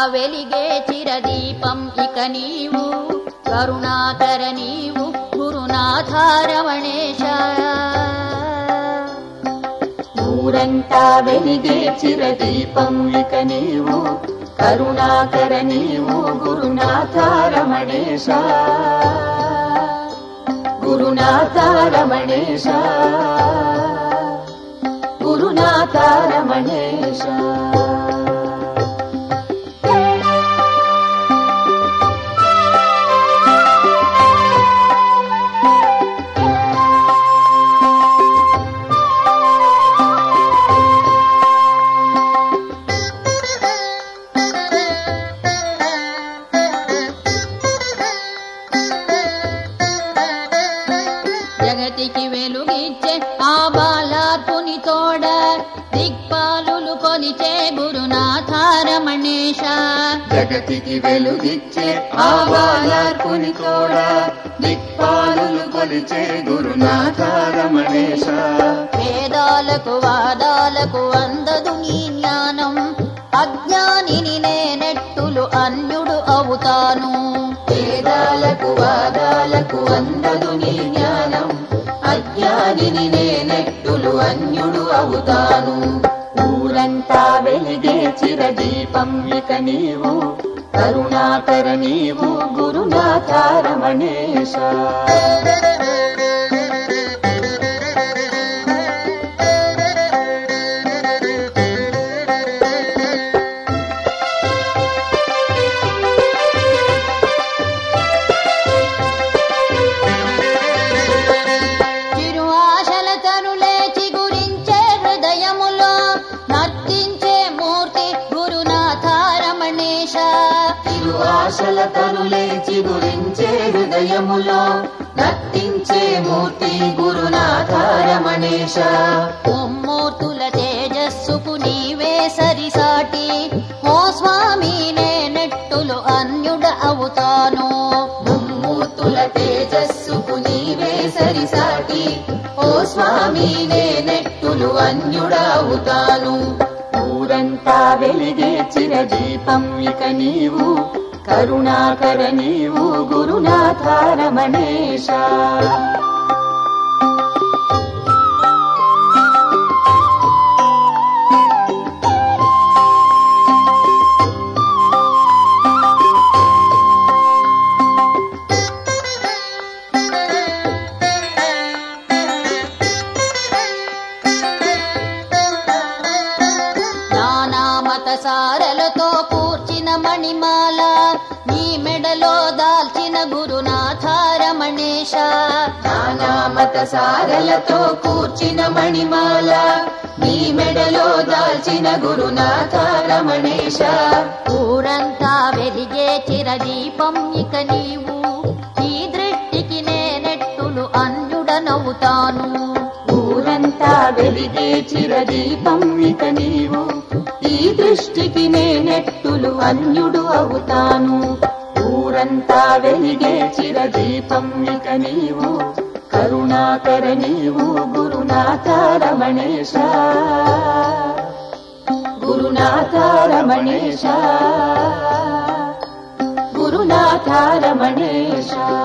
వెలిగే చిరదీపం ఇక నీవు కరుణాకర నీవు గురునాథారమణేశ ఊరంతా వెలిగే చిరదీపం ఇక నీవు కరుణాకర నీవు గురునాథ రమణేశ గురునాథ రమణేశ గురునాథ రమణేశ జగతికి వెలుగిచ్చే ఆ బాలార్పుని తోడ దిక్పాలులు కొలిచే గురునాథారమణేశ జగతికి వెలుగిచ్చే ఆ బాలార్పుని కూడా దిక్పాలులు కొలిచే గురునాథ రమణేశ వేదాలకు వాదాలకు అందదు నీ జ్ఞానం అజ్ఞానిని నేనెట్టులు అన్యుడు అవుతాను వేదాలకు వాదాలకు అందదు నీ జ్ఞానం అజ్ఞానిని నేనెట్టులు అన్యుడు అవుతాను ఊరంతా వెలిగే చిరదీపం ఇక నీవు కరుణాకర నీవు గురునాథ రమణేశ చిరు ఆశల తరులే చిగురించే హృదయములో నర్తించే మూర్తి గురునాథారమణేశ తిరువాశల తనులే చిగురించే హృదయములో నర్తించే మూర్తి గురునాథ రమణేశ ముమ్మూర్తుల తేజస్సుకు నీవే సరిసాటి ఓ స్వామి నేనెట్టులు అన్యుడ అవుతాను ముమ్మూర్తుల తేజస్సుకు నీవే సరిసాటి ఓ స్వామి నేనెట్టులు అన్యుడావుతాను ఊరంతా వెలిగే చిరదీపం ఇక నీవు కరుణాకర నీవు గురునాథ రమణేశ నానామత సారలతో కూర్చిన మణిమాల నీ మెడలో దాల్చిన గురునాథారమణేశ నానామత సారలతో కూర్చిన మణిమాల నీ మెడలో దాల్చిన గురునాథ రమణేశ ఊరంతా వెలిగే చిరదీపం ఇక నీవు ఈ దృష్టికి నేనెట్టులు అన్యుడనవుతాను ఊరంతా వెలిగే చిరదీపం ఇక నీవు ఈ దృష్టికి నేనెట్టులు అన్యుడు అవుతాను ఊరంతా వెలిగే చిరదీపం ఇక నీవు కరుణాకర నీవు గురునాథ రమణేశ గురునాథ రమణేశ గురునాథ రమణేశ